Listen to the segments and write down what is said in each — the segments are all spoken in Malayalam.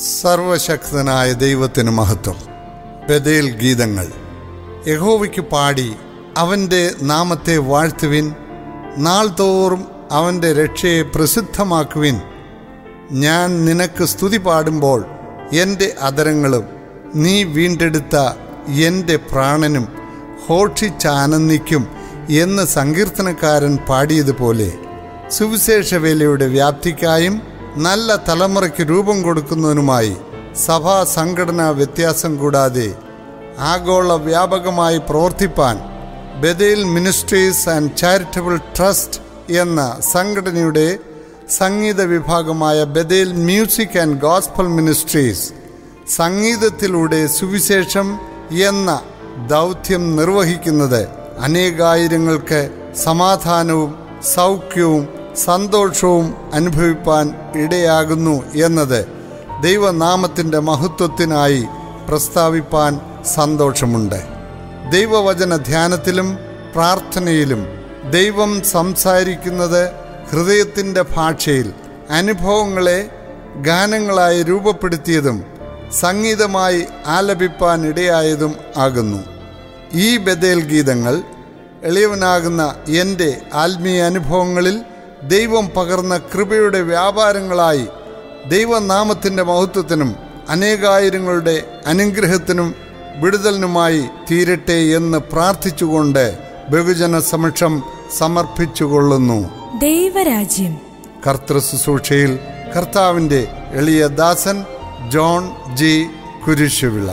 സർവശക്തനായ ദൈവത്തിന് മഹത്വം ബദേൽ ഗീതങ്ങൾ യഹോവയ്ക്ക് പാടി അവൻ്റെ നാമത്തെ വാഴ്ത്തുവിൻ നാൾതോറും അവൻ്റെ രക്ഷയെ പ്രസിദ്ധമാക്കുവിൻ ഞാൻ നിനക്ക് സ്തുതി പാടുമ്പോൾ എൻ്റെ അധരങ്ങളും നീ വീണ്ടെടുത്ത എൻ്റെ പ്രാണനും ഘോഷിച്ചാനന്ദിക്കും എന്ന് സങ്കീർത്തനക്കാരൻ പാടിയതുപോലെ സുവിശേഷവേലയുടെ വ്യാപ്തിക്കായും നല്ല തലമുറയ്ക്ക് രൂപം കൊടുക്കുന്നതിനുമായി സഭാ സംഘടനാ വ്യത്യാസം കൂടാതെ ആഗോള വ്യാപകമായി പ്രവർത്തിപ്പാൻ Bethel ministries and charitable trust എന്ന സംഘടനയുടെ സംഗീത വിഭാഗമായ Bethel music and gospel ministries സംഗീതത്തിലൂടെ സുവിശേഷം എന്ന ദൗത്യം നിർവഹിക്കുന്നത് അനേകായിരങ്ങൾക്ക് സമാധാനവും സൗഖ്യവും സന്തോഷവും അനുഭവിപ്പാൻ ഇടയാകുന്നു എന്നത് ദൈവനാമത്തിൻ്റെ മഹത്വത്തിനായി പ്രസ്താവിപ്പാൻ സന്തോഷമുണ്ട് ദൈവവചന ധ്യാനത്തിലും പ്രാർത്ഥനയിലും ദൈവം സംസാരിക്കുന്നത് ഹൃദയത്തിൻ്റെ ഭാഷയിൽ അനുഭവങ്ങളെ ഗാനങ്ങളായി രൂപപ്പെടുത്തിയതും സംഗീതമായി ആലപിപ്പാൻ ഇടയായതും ആകുന്നു ഈ ബദേൽ ഗീതങ്ങൾ എളിയവനാകുന്ന എൻ്റെ ആത്മീയ അനുഭവങ്ങളിൽ ദൈവം പകർന്ന കൃപയുടെ വ്യാപാരങ്ങളായി ദൈവനാമത്തിൻ്റെ മഹത്വത്തിനും അനേകായിരങ്ങളുടെ അനുഗ്രഹത്തിനും വിടുതലിനുമായി തീരട്ടെ എന്ന് പ്രാർത്ഥിച്ചുകൊണ്ട് ബഹുജന സമക്ഷം സമർപ്പിച്ചുകൊള്ളുന്നു ദൈവരാജ്യം കർത്തൃ ശുശ്രൂഷയിൽ കർത്താവിൻ്റെ എളിയ ദാസൻ ജോൺ ജി കുരിശുവിള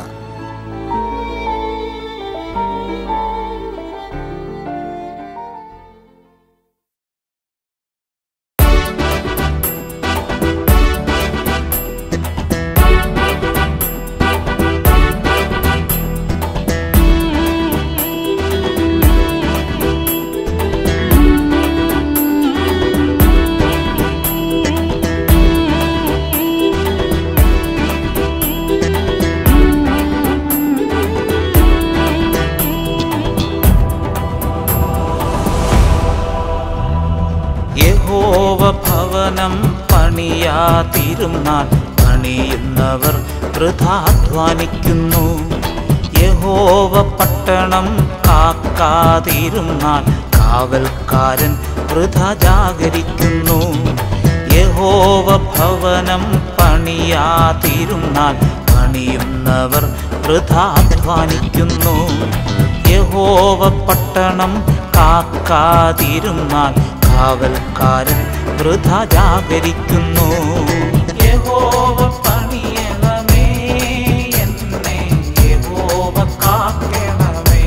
യഹോവ ഭവനം പണിയാതിരുന്നാൽ പണിയുന്നവർ വൃഥാധ്വാനിക്കുന്നു യഹോവ പട്ടണം കാക്കാതിരുന്നാൽ കാവൽക്കാരൻ വൃഥ ജാഗരിക്കുന്നു യഹോവ ഭവനം പണിയാതിരുന്നാൽ പണിയുന്നവർ വൃഥാധ്വാനിക്കുന്നു യഹോവ പട്ടണം കാക്കാതിരുന്നാൽ കാവൽക്കാരൻ വൃഥ ജാഗരിക്കുന്നു യഹോവ പണിയണമേ എന്നെ യഹോവ കാക്കണമേ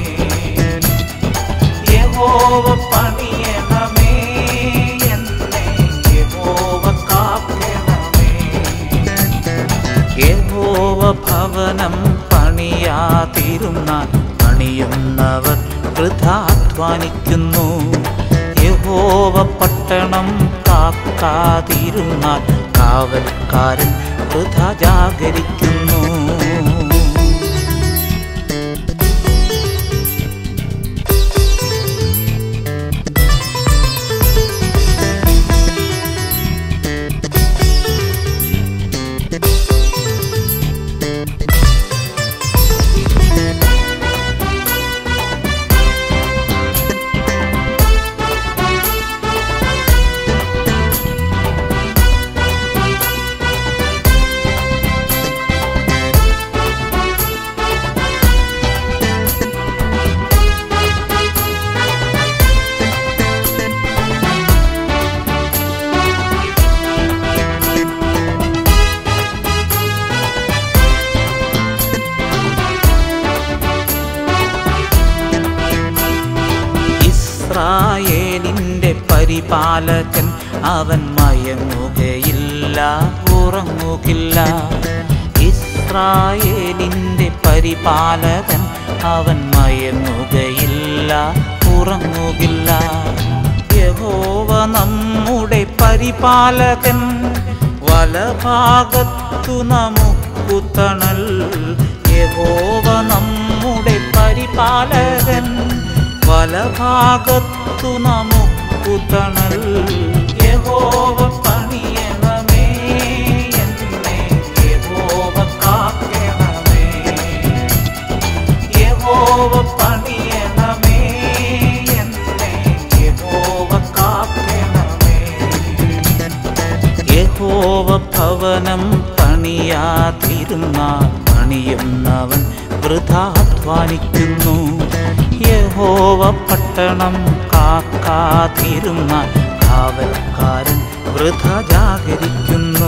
യഹോവ പണിയണമേ എന്നെ യഹോവ കാക്കണമേ യഹോവ ഭവനം പണിയാതിരുന്നാൽ പണിയുന്നവർ വൃഥാധ്വാനിക്കുന്നു യഹോവ പട്ടണം കാക്കാതിരുന്നാൽ കാവൽക്കാരൻ വൃഥ ജാഗരിക്കുന്നു ഇസ്രായേലിൻ്റെ പരിപാലകൻ അവൻ മയങ്ങുകയില്ല ഉറങ്ങുകില്ല ഇസ്രായേലിൻ്റെ പരിപാലകൻ അവൻ മയങ്ങുകയില്ല ഉറങ്ങുകില്ല യഹോവ നമ്മുടെ പരിപാലകൻ വലഭാഗത്തു നമുക്കു തണൽ യഹോവ നമ്മുടെ പരിപാലകൻ വലഭാഗത്തു നമുക്കു തണൽ യഹോവ പണിയണമേ എന്നെ യഹോവ പണിയുന്നവൻ വൃഥാധ്വാനിക്കുന്നു യഹോവ പട്ടണം കാക്കാതിരുന്നാൽ കാവൽക്കാരൻ വൃഥ ജാഗരിക്കുന്നു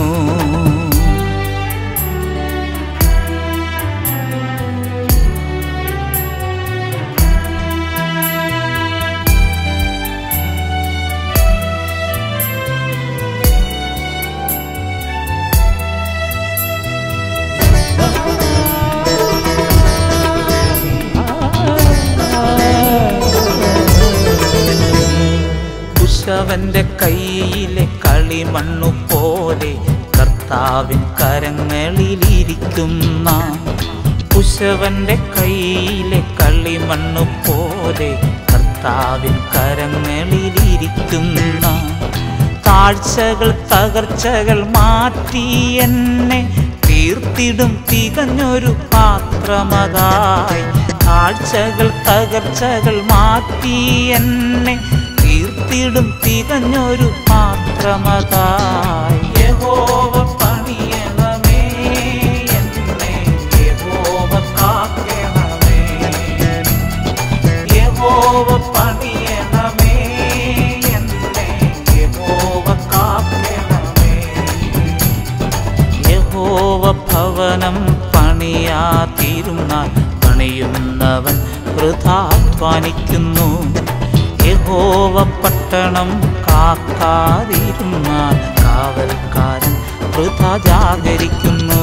കുശവന്റെ കയ്യിലെ കളിമണ്ണു പോലെ കർത്താവിൻ കരങ്ങളിലിരിക്കുന്ന കുശവന്റെ കയ്യിലെ കളിമണ്ണു പോലെ കർത്താവിൻ കരങ്ങളിലിരിക്കുന്ന താഴ്ചകൾ തകർച്ചകൾ മാറ്റി എന്നെ തീർത്തിടും തികഞ്ഞൊരു പാത്രമതായി താഴ്ചകൾ തകർച്ചകൾ മാറ്റി എന്നെ തീർത്തിടും തികഞ്ഞൊരു പാത്രമതായി യഹോവ പണിയണമേ എന്നെ യഹോവ കാക്കണമേ യഹോവ പണിയണമേ എന്നെ യഹോവ കാക്കണമേ യഹോവ ഭവനം പണിയാതിരുന്നാൽ പണിയുന്നവൻ വൃഥാധ്വാനിക്കുന്നു യഹോവ പട്ടണം കാക്കാതിരുന്നാൽ കാവൽക്കാരൻ വൃഥ ജാഗരിക്കുന്നു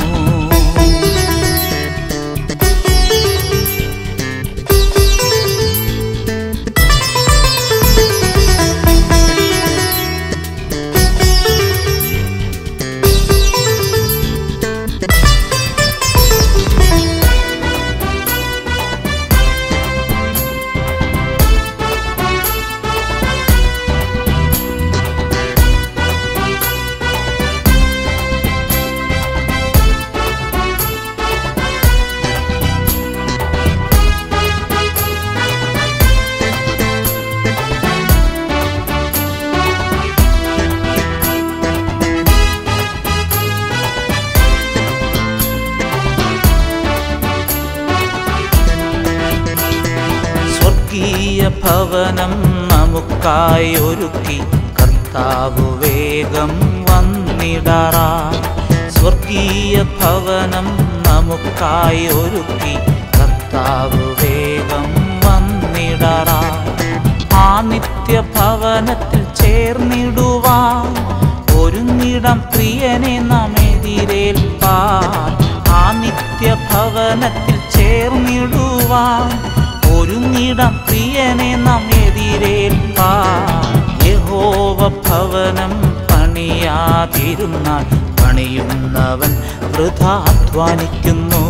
സ്വർഗീയ ഭവനം നമുക്കായി ഒരുക്കി കർത്താവ് വേഗം വന്നിടറാ സ്വർഗീയ ഭവനം നമുക്കായി ഒരുക്കി കർത്താവ് വേഗം വന്നിടറാ ആ നിത്യഭവനത്തിൽ ചേർന്നിടുവാൻ ഒരുങ്ങിടം പ്രിയനെ നാം എതിരേൽപ്പാൻ ആ നിത്യഭവനത്തിൽ ചേർന്നിടുവാൻ ഒരുങ്ങിടം പ്രിയനെ നാം എതിരേൽപ്പാൻ യഹോവ ഭവനം പണിയാതിരുന്നാൽ പണിയുന്നവൻ വൃഥാധ്വാനിക്കുന്നു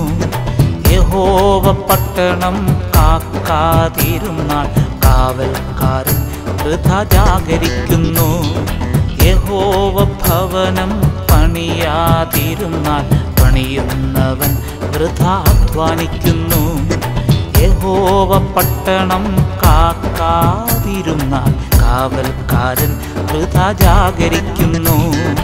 യഹോവ പട്ടണം കാക്കാതിരുന്നാൽ കാവൽക്കാരൻ വൃഥ ജാഗരിക്കുന്നു യഹോവ ഭവനം പണിയാതിരുന്നാൽ പണിയുന്നവൻ വൃഥാധ്വാനിക്കുന്നു യഹോവ പട്ടണം കാക്കാതിരുന്നാൽ കാവൽക്കാരൻ വൃഥ ജാഗരിക്കുന്നു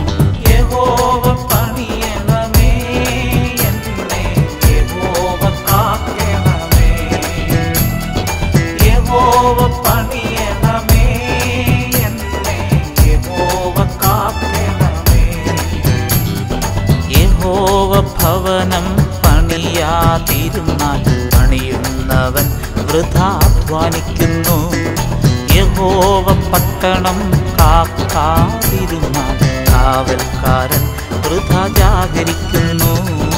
യഹോവ പണിയണമേ എന്നെ യഹോവ കാക്കണമേ യഹോവ പണിയണമേ എന്നെ യഹോവ കാക്കണമേ യഹോവ ഭവനം പണിയാതിരുന്നാൽ പണിയുന്നവൻ വൃഥാധ്വാനിക്കുന്നു യഹോവ പട്ടണം കാക്കാതിരുന്നാൽ കാവൽക്കാരൻ വൃഥ ജാഗരിക്കുന്നു